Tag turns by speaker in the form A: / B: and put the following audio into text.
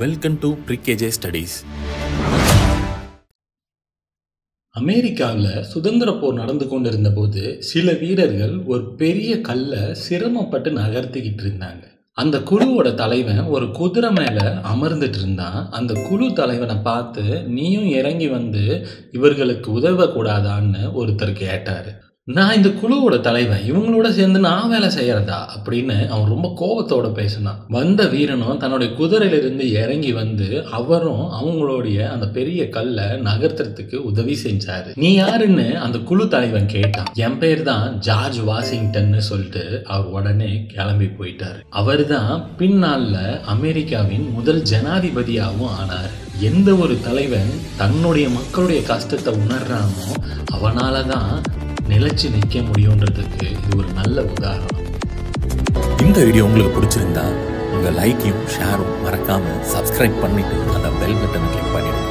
A: welcome to ப்ரிகேஜே studies
B: அமெரிக்காவில் சுதந்திர போர் நடந்து கொண்டிருந்த போது சில வீரர்கள் ஒரு பெரிய கல்லை சிரமப்பட்டு நகர்த்திக்கிட்டு இருந்தாங்க அந்த குழுவோட தலைவன் ஒரு குதிரை மேலே அமர்ந்துட்டு இருந்தான் அந்த குழு தலைவனை பார்த்து நீயும் இறங்கி வந்து இவர்களுக்கு உதவக்கூடாதான்னு ஒருத்தர் கேட்டார் நான் இந்த குழுவோட தலைவன் இவங்களோட சேர்ந்து நான் வேலை செய்யறதா அப்படின்னு அவன் ரொம்ப கோபத்தோட பேசினான் வந்த வீரனும் தன்னுடைய குதிரையிலிருந்து இறங்கி வந்து அவரும் அவங்களுடைய அந்த பெரிய கல்லை நகர்த்துறதுக்கு உதவி செஞ்சாரு நீ யாருன்னு அந்த குழு தலைவன் கேட்டான் என் பேர் தான் ஜார்ஜ் வாஷிங்டன்னு சொல்லிட்டு அவர் உடனே கிளம்பி போயிட்டாரு அவர் தான் பின்னால அமெரிக்காவின் முதல் ஜனாதிபதியாகவும் ஆனார் எந்த ஒரு தலைவன் தன்னுடைய மக்களுடைய கஷ்டத்தை உணர்றானோ அவனால தான் நிலைச்சு நிற்க முடியுன்றதுக்கு இது ஒரு நல்ல உதாரணம்
A: இந்த வீடியோ உங்களுக்கு பிடிச்சிருந்தா உங்கள் லைக்கையும் ஷேரும் மறக்காமல் சப்ஸ்கிரைப் பண்ணிட்டு அந்த பெல் பட்டனை கிளிக் பண்ணிடுங்க